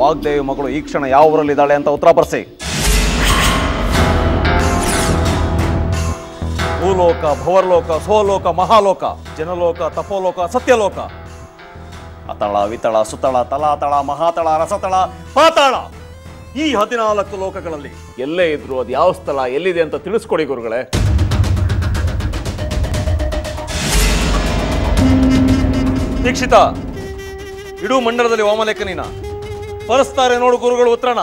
ವಾಗ್ದೇವಿ ಮಗಳು ಈ ಕ್ಷಣ ಯಾವ ಊರಲ್ಲಿದ್ದಾಳೆ ಅಂತ ಉತ್ತರ ಬರ್ಸಿ ಭೂಲೋಕ ಭವರ್ಲೋಕ ಸೋಲೋಕ ಮಹಾಲೋಕ ಜನಲೋಕ ತಪೋಲೋಕ ಸತ್ಯಲೋಕ ಅತಳ ವಿತಳ ಸುತಳ ತಲಾತಳ ಮಹಾತಳ ರಸತಳ ಪಾತಾಳ ಈ ಹದಿನಾಲ್ಕು ಲೋಕಗಳಲ್ಲಿ ಎಲ್ಲೇ ಇದ್ರು ಅದು ಯಾವ ಸ್ಥಳ ಎಲ್ಲಿದೆ ಅಂತ ತಿಳಿಸ್ಕೊಡಿ ಗುರುಗಳೇ ದೀಕ್ಷಿತ ಇಡೂ ಮಂಡಲದಲ್ಲಿ ವಾಮಲೇಖನಿನ ಪರಸ್ತಾರೆ ನೋಡು ಗುರುಗಳು ಉತ್ತರಣ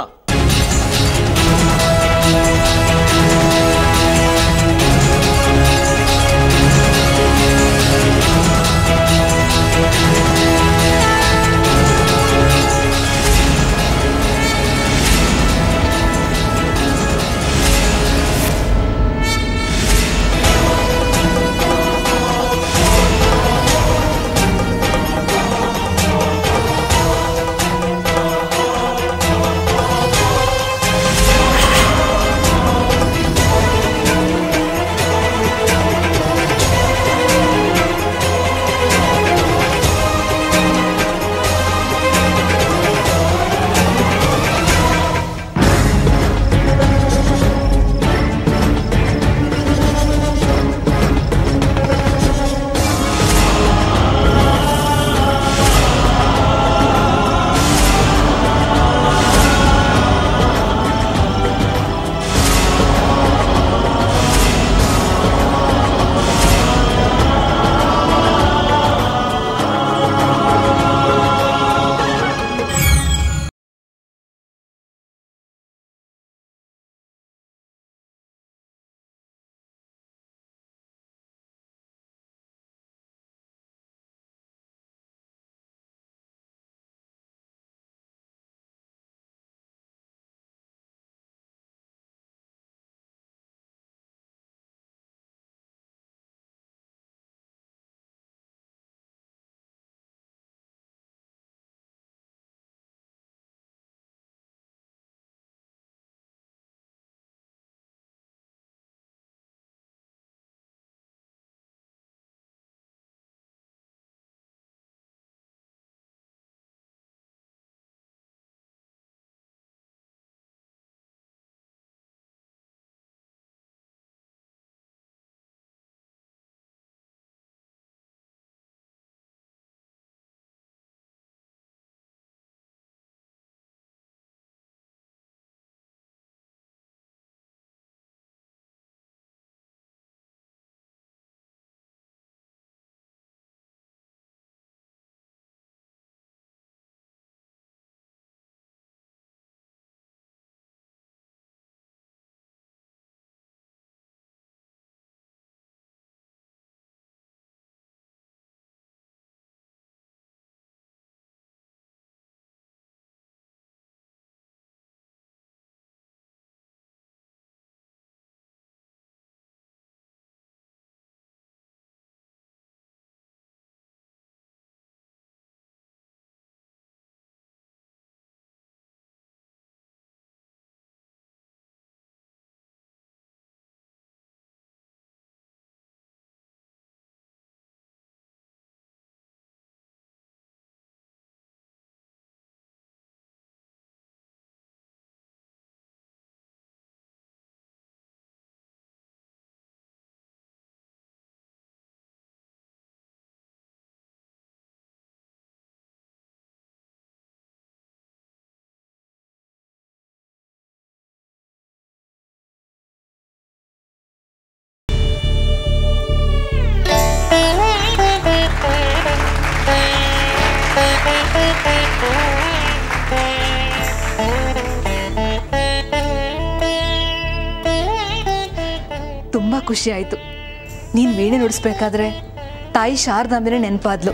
ತುಂಬಾ ಖುಷಿ ಆಯ್ತು ನೀನ್ ವೀಣೆ ನುಡಿಸ್ಬೇಕಾದ್ರೆ ತಾಯಿ ಶಾರದಾಂಬೆನೆ ನೆನಪಾದ್ಲು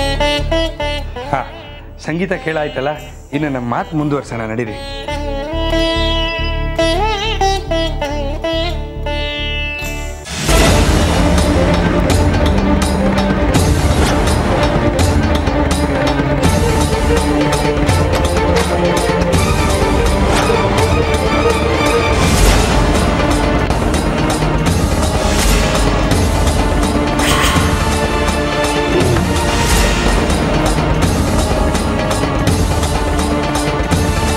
ಹಾ ಸಂಗೀತ ಕೇಳಾಯ್ತಲ್ಲ ಇನ್ನು ನಮ್ಮ ಮಾತು ಮುಂದುವರ್ಸೋಣ ನಡೀರಿ ಆ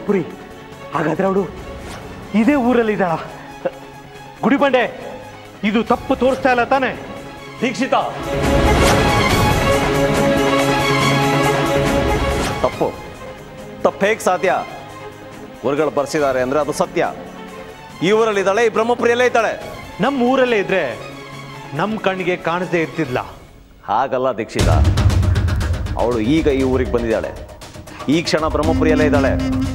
ಬ್ರಹ್ಮಪುರಿ ಹಾಗಾದ್ರೆ ಅವಳು ಇದೇ ಊರಲ್ಲಿದ್ದಾಳ ಗುಡಿಬಂಡೆ ಇದು ತಪ್ಪು ತೋರಿಸ್ತಾ ಇಲ್ಲ ತಾನೆ ದೀಕ್ಷಿತ ತಪ್ಪು ತಪ್ಪು ಹೇಗೆ ಸಾಧ್ಯ ಗುರುಗಳು ಬರ್ಸಿದ್ದಾರೆ ಅಂದ್ರೆ ಅದು ಸತ್ಯ ಈ ಊರಲ್ಲಿದ್ದಾಳೆ ಈ ಬ್ರಹ್ಮಪುರಿಯಲ್ಲೇ ಇದ್ದಾಳೆ ನಮ್ಮ ಊರಲ್ಲೇ ಇದ್ರೆ ನಮ್ಮ ಕಣ್ಣಿಗೆ ಕಾಣಿಸದೇ ಇರ್ತಿದ್ಲ ಹಾಗಲ್ಲ ದೀಕ್ಷಿತ ಅವಳು ಈಗ ಈ ಊರಿಗೆ ಬಂದಿದ್ದಾಳೆ ಈ ಕ್ಷಣ ಬ್ರಹ್ಮಪುರಿಯಲ್ಲೇ ಇದ್ದಾಳೆ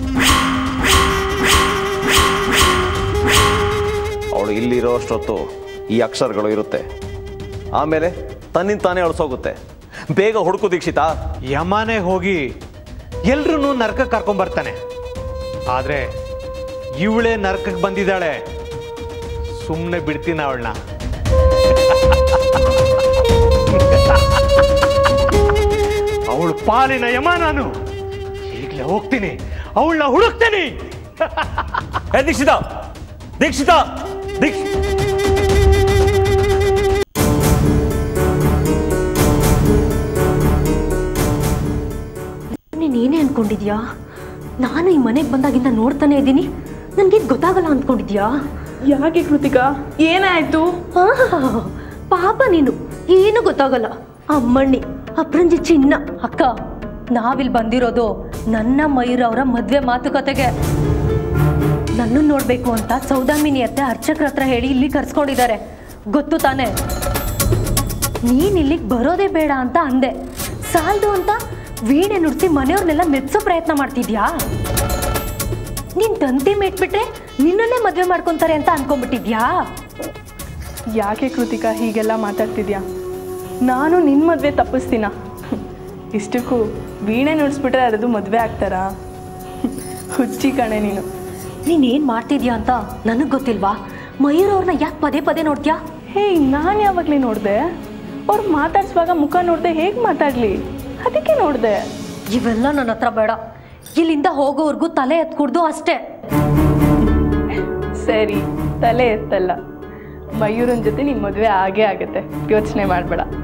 ಅವಳು ಇಲ್ಲಿರೋ ಅಷ್ಟೊತ್ತು ಈ ಅಕ್ಷರಗಳು ಇರುತ್ತೆ ಆಮೇಲೆ ತನ್ನಿಂದ ತಾನೇ ಅಳಿಸೋಗುತ್ತೆ ಬೇಗ ಹುಡುಕು ದೀಕ್ಷಿತ ಯಮನೆ ಹೋಗಿ ಎಲ್ರೂ ನರಕಕ್ಕೆ ಕರ್ಕೊಂಬರ್ತಾನೆ ಆದ್ರೆ ಇವಳೇ ನರಕಕ್ಕೆ ಬಂದಿದ್ದಾಳೆ ಸುಮ್ಮನೆ ಬಿಡ್ತೀನಿ ಅವಳನ್ನ ಅವಳು ಪಾಲಿನ ಯಮ ನಾನು ಈಗಲೇ ಹೋಗ್ತೀನಿ ಅವಳನ್ನ ಹುಡುಕ್ತೀನಿ ಹೇ ದೀಕ್ಷಿತ ದೀಕ್ಷಿತ ದೀಕ್ಷ ನೀನು ಏನೇ ಅನ್ಕೊಂಡಿದ್ಯಾ ನಾನು ಈ ಮನೆಗೆ ಬಂದಾಗಿಂದ ನೋಡ್ತಾನೆ ಇದ್ದೀನಿ ನನಗೆ ಗೊತ್ತಾಗಲ್ಲ ಅಂದ್ಕೊಂಡಿದ್ಯಾ ಯಾಕೆ ಕೃತಿಕಾ ಏನಾಯ್ತು ಆಹಾ, ಪಾಪ ನೀನು ಏನು ಗೊತ್ತಾಗಲ್ಲ ಅಮ್ಮಣ್ಣಿ ಅಪ್ರಂಜಿ ಚಿನ್ನ ಅಕ್ಕ ನಾವಿಲ್ಲಿ ಬಂದಿರೋದು ನನ್ನ ಮಯೂರ್ ಅವರ ಮದ್ವೆ ಮಾತುಕತೆಗೆ ನನ್ನ ನೋಡ್ಬೇಕು ಅಂತ ಸೌದಾಮಿನಿ ಅತ್ತೆ ಅರ್ಚಕ್ರ ಹತ್ರ ಹೇಳಿ ಇಲ್ಲಿ ಕರ್ಸ್ಕೊಂಡಿದ್ದಾರೆ ಗೊತ್ತು ತಾನೆ ನೀನ್ ಇಲ್ಲಿಗೆ ಬರೋದೇ ಬೇಡ ಅಂತ ಅಂದೆ ಸಾಲ್ದು ಅಂತ ವೀಣೆ ನುಡ್ಸಿ ಮನೆಯವ್ರನ್ನೆಲ್ಲ ಮೆಚ್ಚೋ ಪ್ರಯತ್ನ ಮಾಡ್ತಿದ್ಯಾ ನೀನ್ ತಂತಿ ಮೇಟ್ಬಿಟ್ರೆ ನಿನ್ನನ್ನೇ ಮದ್ವೆ ಮಾಡ್ಕೊಂತಾರೆ ಅಂತ ಅನ್ಕೊಂಡ್ಬಿಟ್ಟಿದ್ಯಾ ಯಾಕೆ ಕೃತಿಕಾ ಹೀಗೆಲ್ಲ ಮಾತಾಡ್ತಿದ್ಯಾ ನಾನು ನಿನ್ನ ಮದುವೆ ತಪ್ಪಿಸ್ತೀನ ಇಷ್ಟಕ್ಕೂ ವೀಣೆ ನುಡಿಸ್ಬಿಟ್ರೆ ಅದು ಮದುವೆ ಆಗ್ತಾರಾ ಹುಚ್ಚಿ ಕಣೆ ನೀನು ನೀನ್ ಏನ್ ಮಾಡ್ತಿದ್ಯಾ ಅಂತ ನನಗ್ ಗೊತ್ತಿಲ್ವಾ ಮಯೂರ್ ಅವ್ರನ್ನ ಯಾಕೆ ಪದೇ ಪದೇ ನೋಡ್ತ್ಯಾ ಹೇ ನಾನು ಯಾವಾಗಲೇ ನೋಡಿದೆ ಅವ್ರು ಮಾತಾಡ್ಸುವಾಗ ಮುಖ ನೋಡಿದೆ ಹೇಗೆ ಮಾತಾಡಲಿ ಅದಕ್ಕೆ ನೋಡಿದೆ ಇವೆಲ್ಲ ನನ್ನ ಹತ್ರ ಬೇಡ ಇಲ್ಲಿಂದ ಹೋಗೋವರೆಗೂ ತಲೆ ಎತ್ಕೂಡ್ದು ಅಷ್ಟೇ ಸರಿ ತಲೆ ಎತ್ತಲ್ಲ ಮಯೂರನ್ ಜೊತೆ ನಿಮ್ಮ ಮದುವೆ ಆಗೇ ಆಗುತ್ತೆ ಯೋಚನೆ ಮಾಡಬೇಡ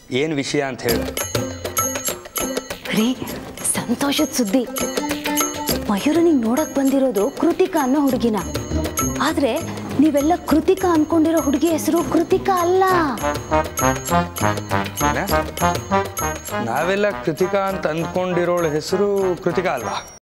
ಏನು ವಿಷಯ ಅಂತ ಹೇಳು ರೀ ಸಂತೋಷದ ಸುದ್ದಿ ಮಯೂರನಿಗೆ ನೋಡಕ್ ಬಂದಿರೋದು ಕೃತಿಕಾ ಅನ್ನೋ ಹುಡುಗಿನ ಆದ್ರೆ ನೀವೆಲ್ಲ ಕೃತಿಕಾ ಅನ್ಕೊಂಡಿರೋ ಹುಡುಗಿ ಹೆಸರು ಕೃತಿಕಾ ಅಲ್ಲ ಏನ? ನಾವೆಲ್ಲ ಕೃತಿಕಾ ಅಂತ ಅಂದ್ಕೊಂಡಿರೋಳ ಹೆಸರು ಕೃತಿಕಾ ಅಲ್ವಾ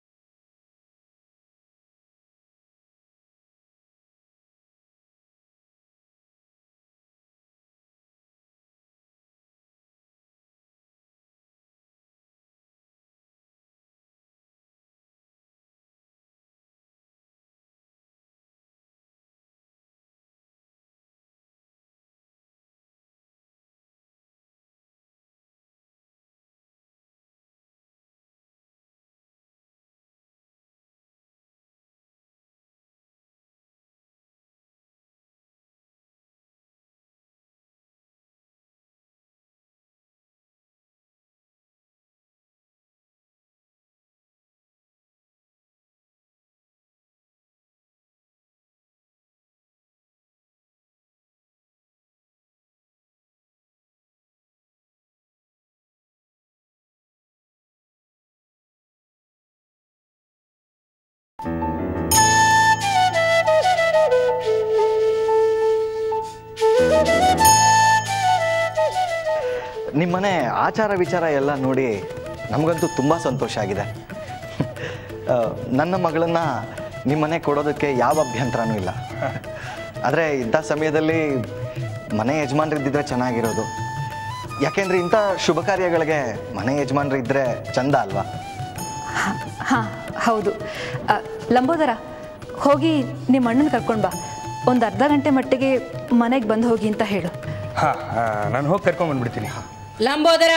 ನಿಮ್ಮನೆ ಆಚಾರ ವಿಚಾರ ಎಲ್ಲ ನೋಡಿ ನಮಗಂತೂ ತುಂಬ ಸಂತೋಷ ಆಗಿದೆ ಆ, ನನ್ನ ಮಗಳನ್ನ ನಿಮ್ಮನೆ ಕೊಡೋದಕ್ಕೆ ಯಾವ ಅಭ್ಯಂತರನೂ ಇಲ್ಲ ಆದರೆ ಇಂಥ ಸಮಯದಲ್ಲಿ ಮನೆ ಯಜಮಾನ್ರಿದ್ದಿದ್ರೆ ಚೆನ್ನಾಗಿರೋದು ಯಾಕೆಂದ್ರೆ ಇಂಥ ಶುಭ ಕಾರ್ಯಗಳಿಗೆ ಮನೆ ಯಜಮಾನ್ರು ಇದ್ದರೆ ಚಂದ ಅಲ್ವಾ ಹಾಂ ಹೌದು ಅ, ಲಂಬೋದರ ಹೋಗಿ ನಿಮ್ಮ ಅಣ್ಣನ ಕರ್ಕೊಂಡು ಬಾ ಒಂದು ಅರ್ಧ ಗಂಟೆ ಮಟ್ಟಿಗೆ ಮನೆಗೆ ಬಂದು ಹೋಗಿ ಅಂತ ಹೇಳು ಹಾಂ ನಾನು ಹೋಗಿ ಕರ್ಕೊಂಬಂದ್ಬಿಡ್ತೀನಿ ಲಂಬೋದರ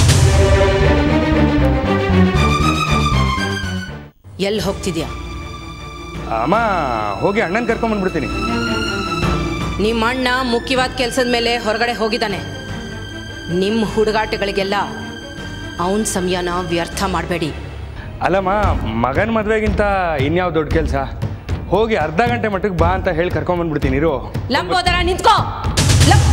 ಎಲ್ಲಿ ಹೋಗ್ತಿದ್ಯಾ ಅಮ್ಮ ಹೋಗಿ ಅಣ್ಣನ ಕರ್ಕೊಂಬಂದ್ಬಿಡ್ತೀನಿ ನಿಮ್ಮ ಅಣ್ಣ ಮುಖ್ಯವಾದ ಕೆಲಸದ ಮೇಲೆ ಹೊರಗಡೆ ಹೋಗಿದ್ದಾನೆ ನಿಮ್ಮ ಹುಡುಗಾಟಗಳಿಗೆಲ್ಲ ಅವನ ಸಮಯನ ವ್ಯರ್ಥ ಮಾಡಬೇಡಿ ಅಲ್ಲಮ್ಮ ಮಗನ ಮದುವೆಗಿಂತ ಇನ್ಯಾವ ದೊಡ್ಡ ಕೆಲಸ ಹೋಗಿ ಅರ್ಧ ಗಂಟೆ ಮಟ್ಟಿಗೆ ಬಾ ಅಂತ ಹೇಳಿ ಕರ್ಕೊಂಬಂದ್ಬಿಡ್ತೀನಿ ಇರು ಲಂಬೋದರ ನಿಂತ್ಕೋ ಲಂ-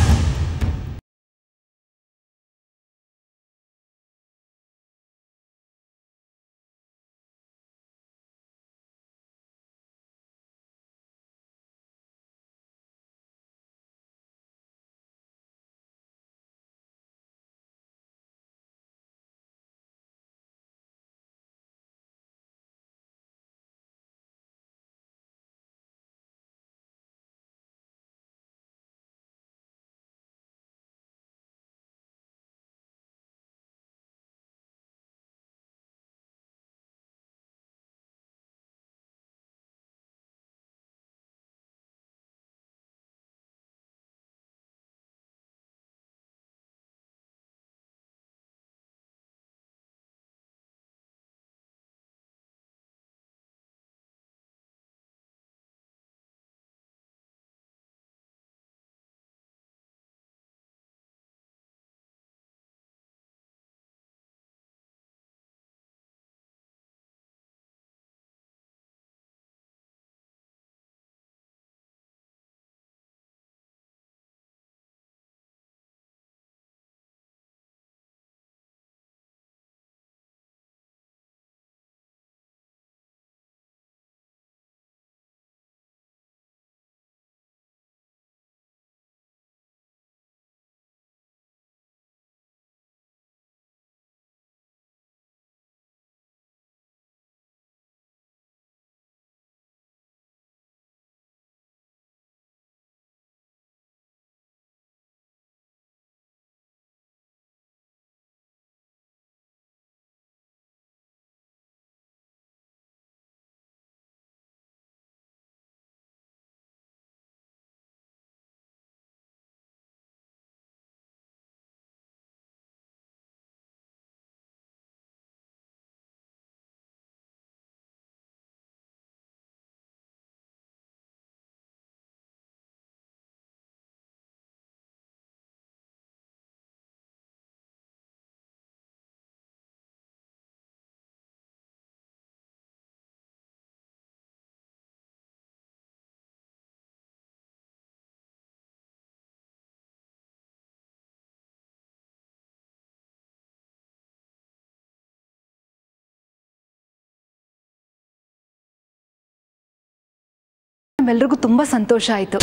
ನಮ್ಮೆಲ್ರಿಗೂ ತುಂಬ ಸಂತೋಷ ಆಯಿತು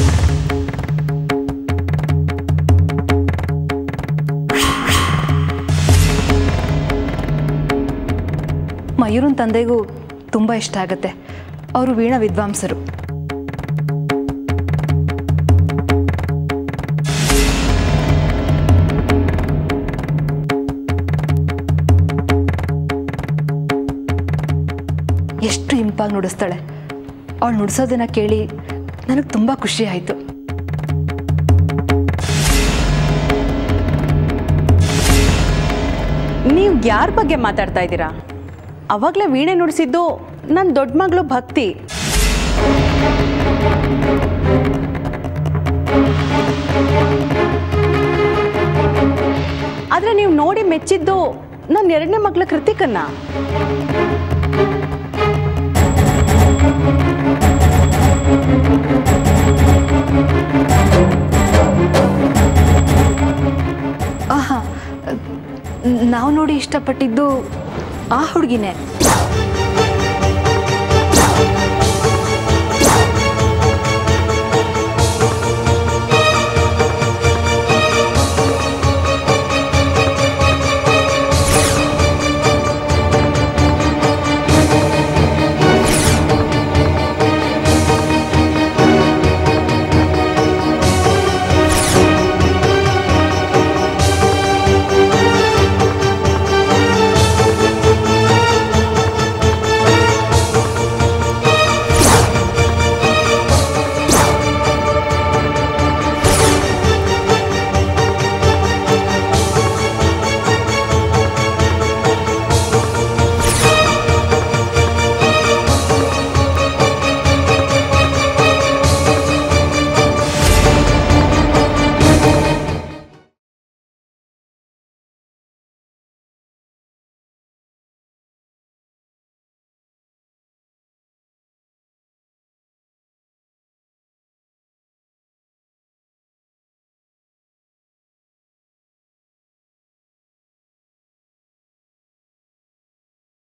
ಮಯೂರನ್ ತಂದೆಗೂ ತುಂಬ ಇಷ್ಟ ಆಗುತ್ತೆ ಅವರು ವೀಣಾ ವಿದ್ವಾಂಸರು ಎಷ್ಟು ಇಂಪಾಗಿ ನುಡಿಸ್ತಾಳೆ ಅವಳು ನುಡಿಸೋದನ್ನ ಕೇಳಿ ನನಗೆ ತುಂಬ ಖುಷಿ ಆಯಿತು ನೀವು ಯಾರ ಬಗ್ಗೆ ಮಾತಾಡ್ತಾ ಇದ್ದೀರಾ ಅವಾಗಲೇ ವೀಣೆ ನುಡಿಸಿದ್ದು ನನ್ನ ದೊಡ್ಡ ಮಗಳು ಭಕ್ತಿ ಆದರೆ ನೀವು ನೋಡಿ ಮೆಚ್ಚಿದ್ದು ನನ್ನ ಎರಡನೇ ಮಗಳ ಕೃತಿಕನ್ನ ಆಹಾ ನಾವು ನೋಡಿ ಇಷ್ಟಪಟ್ಟಿದ್ದು ಆ ಹುಡುಗಿನೇ